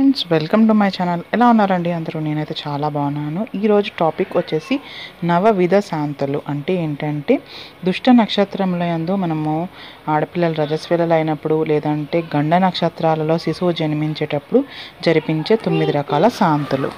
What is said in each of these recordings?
friends welcome to my channel ఎలా ఉన్నారండి అందరూ నేనైతే చాలా బాగున్నాను ఈరోజు టాపిక్ వచ్చేసి నవవిధ శాంతలు అంటే ఏంటంటే దుష్ట నక్షత్రముల యందు మనము ఆడపిల్లలు రజస్వీలలు అయినప్పుడు లేదంటే గండ నక్షత్రాలలో శిశువు జన్మించేటప్పుడు జరిపించే తొమ్మిది రకాల శాంతులు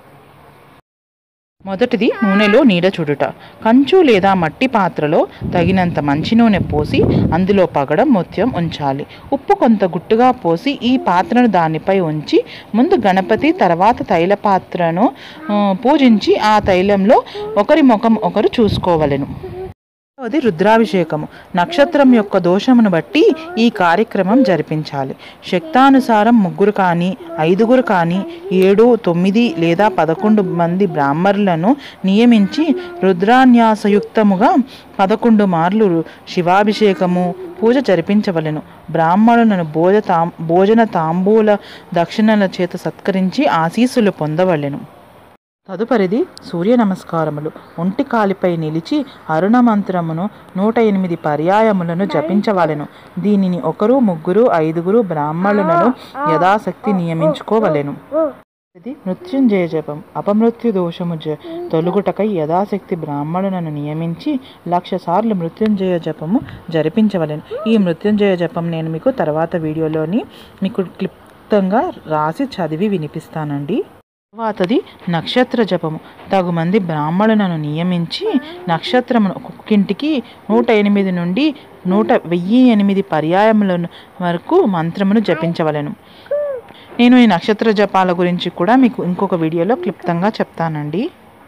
మొదటిది నూనెలో నీడ చుడుట కంచు లేదా మట్టి పాత్రలో తగినంత మంచి నూనె పోసి అందులో పగడం ముత్యం ఉంచాలి ఉప్పు కొంత గుట్టుగా పోసి ఈ పాత్రను దానిపై ఉంచి ముందు గణపతి తర్వాత తైల పాత్రను ఆ, పూజించి ఆ తైలంలో ఒకరి ముఖం ఒకరు చూసుకోవలెను అది రుద్రాభిషేకము నక్షత్రం యొక్క దోషమును బట్టి ఈ కార్యక్రమం జరిపించాలి శక్తానుసారం ముగ్గురు కానీ ఐదుగురు కానీ ఏడు తొమ్మిది లేదా పదకొండు మంది బ్రాహ్మణులను నియమించి రుద్రాన్యాసయుక్తముగా పదకొండు మార్లు శివాభిషేకము పూజ జరిపించవలెను బ్రాహ్మణులను భోజ తాం భోజన తాంబూల దక్షిణల చేత సత్కరించి ఆశీస్సులు పొందవలెను తదుపరిది సూర్య నమస్కారములు ఒంటి కాలిపై నిలిచి అరుణ మంత్రమును నూట ఎనిమిది పర్యాయములను జపించవలెను దీనిని ఒకరు ముగ్గురు ఐదుగురు బ్రాహ్మణులను యథాశక్తి నియమించుకోవలెను ఇది మృత్యుంజయ జపం అపమృత్యు దోషము జ తొలుగుటకై యథాశక్తి బ్రాహ్మణులను నియమించి లక్ష సార్లు మృత్యుంజయ జపము జరిపించవలెను ఈ మృత్యుంజయ జపం నేను మీకు తర్వాత వీడియోలోని మీకు క్లుప్తంగా రాసి చదివి వినిపిస్తానండి తర్వాతది నక్షత్ర జపము తగుమంది బ్రాహ్మణులను నియమించి నక్షత్రమును ఒక్కొక్కింటికి నూట ఎనిమిది నుండి నూట వెయ్యి ఎనిమిది పర్యాయముల వరకు మంత్రమును జపించవలెను నేను ఈ నక్షత్ర జపాల గురించి కూడా మీకు ఇంకొక వీడియోలో క్లుప్తంగా చెప్తానండి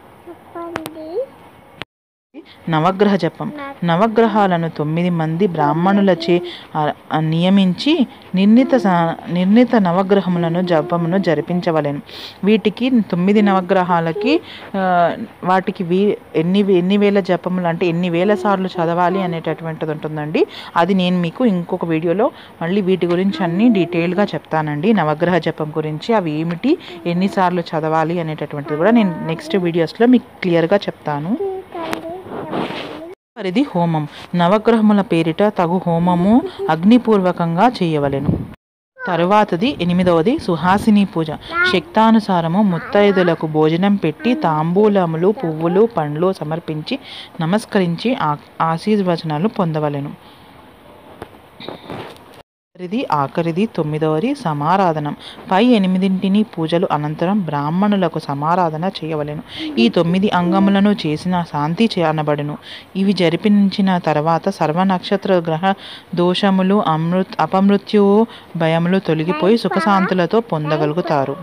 నవగ్రహ జపం నవగ్రహాలను తొమ్మిది మంది బ్రాహ్మణులచే ఆ, ఆ, నియమించి నిర్ణీత స- నిర్ణీత నవగ్రహములను జపమును జరిపించవలెను వీటికి తొమ్మిది నవగ్రహాలకి ఆ, వాటికి వీ ఎన్ని ఎన్ని వేల జపములు అంటే ఎన్ని వేల సార్లు చదవాలి అనేటటువంటిది ఉంటుందండి అది నేను మీకు ఇంకొక వీడియోలో మళ్ళీ వీటి గురించి అన్ని డీటెయిల్గా చెప్తానండి నవగ్రహ జపం గురించి అవి ఏమిటి ఎన్నిసార్లు చదవాలి అనేటటువంటిది కూడా నేను నెక్స్ట్ వీడియోస్లో మీకు క్లియర్గా చెప్తాను పరిధి హోమం నవగ్రహముల పేరిట తగు హోమము అగ్నిపూర్వకంగా చేయవలెను తరువాతది ఎనిమిదవది సుహాసిని పూజ శక్తానుసారము ముత్తైదులకు భోజనం పెట్టి తాంబూలములు పువ్వులు పండ్లు సమర్పించి నమస్కరించి ఆ ఆశీర్వచనాలు పొందవలెను ఆఖరిది ఆఖరిది తొమ్మిదవది సమారాధనం పై ఎనిమిదింటిని పూజలు అనంతరం బ్రాహ్మణులకు సమారాధన చేయవలెను ఈ తొమ్మిది అంగములను చేసిన శాంతి చేయనబడును ఇవి జరిపించిన తర్వాత సర్వ నక్షత్ర గ్రహ దోషములు అమృత్ అపమృత్యువు భయములు తొలగిపోయి సుఖశాంతులతో పొందగలుగుతారు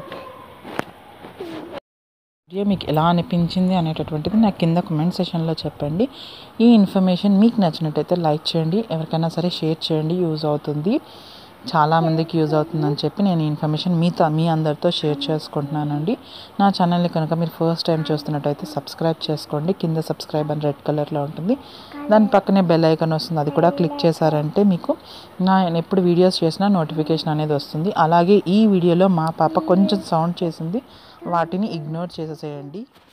వీడియో మీకు ఎలా అనిపించింది అనేటటువంటిది నాకు కింద కమెంట్ సెషన్లో చెప్పండి ఈ ఇన్ఫర్మేషన్ మీకు నచ్చినట్టయితే లైక్ చేయండి ఎవరికైనా సరే షేర్ చేయండి యూజ్ అవుతుంది చాలామందికి యూజ్ అవుతుందని చెప్పి నేను ఈ ఇన్ఫర్మేషన్ మీతో మీ అందరితో షేర్ చేసుకుంటున్నానండి నా ఛానల్ని కనుక మీరు ఫస్ట్ టైం చూస్తున్నట్టయితే సబ్స్క్రైబ్ చేసుకోండి కింద సబ్స్క్రైబ్ అని రెడ్ కలర్లో ఉంటుంది దాని పక్కనే బెల్ ఐకాన్ వస్తుంది అది కూడా క్లిక్ చేశారంటే మీకు నా నేను ఎప్పుడు వీడియోస్ చేసినా నోటిఫికేషన్ అనేది వస్తుంది అలాగే ఈ వీడియోలో మా పాప కొంచెం సౌండ్ చేసింది వాటిని ఇగ్నోర్ చేసేసేయండి